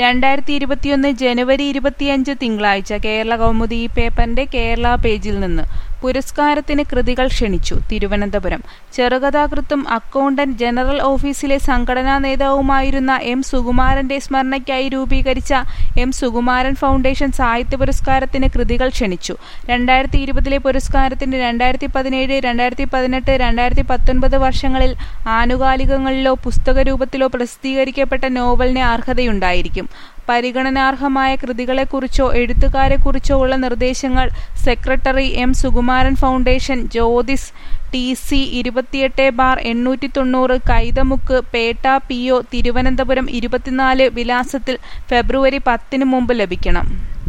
രണ്ടായിരത്തി ഇരുപത്തിയൊന്ന് ജനുവരി ഇരുപത്തിയഞ്ച് തിങ്കളാഴ്ച കേരള കൗമുദി ഈ പേപ്പറിന്റെ കേരള പേജിൽ നിന്ന് പുരസ്കാരത്തിന് കൃതികൾ ക്ഷണിച്ചു തിരുവനന്തപുരം ചെറുകഥാകൃത്തും അക്കൗണ്ടന്റ് ജനറൽ ഓഫീസിലെ സംഘടനാ നേതാവുമായിരുന്ന എം സുകുമാരന്റെ സ്മരണയ്ക്കായി രൂപീകരിച്ച എം സുകുമാരൻ ഫൗണ്ടേഷൻ സാഹിത്യ പുരസ്കാരത്തിന് കൃതികൾ ക്ഷണിച്ചു രണ്ടായിരത്തി ഇരുപതിലെ പുരസ്കാരത്തിന് രണ്ടായിരത്തി പതിനേഴ് രണ്ടായിരത്തി പതിനെട്ട് രണ്ടായിരത്തി പത്തൊൻപത് വർഷങ്ങളിൽ ആനുകാലികങ്ങളിലോ പുസ്തക രൂപത്തിലോ പ്രസിദ്ധീകരിക്കപ്പെട്ട നോവലിന് അർഹതയുണ്ടായിരിക്കും പരിഗണനാർഹമായ കൃതികളെക്കുറിച്ചോ എഴുത്തുകാരെക്കുറിച്ചോ ഉള്ള നിർദ്ദേശങ്ങൾ secretary M Sukumaran foundation Jyothis T C ഇരുപത്തിയെട്ട് ബാർ എണ്ണൂറ്റി തൊണ്ണൂറ് കൈതമുക്ക് പേട്ട പി ഒ തിരുവനന്തപുരം ഇരുപത്തിനാല് വിലാസത്തിൽ ഫെബ്രുവരി പത്തിന് മുമ്പ് ലഭിക്കണം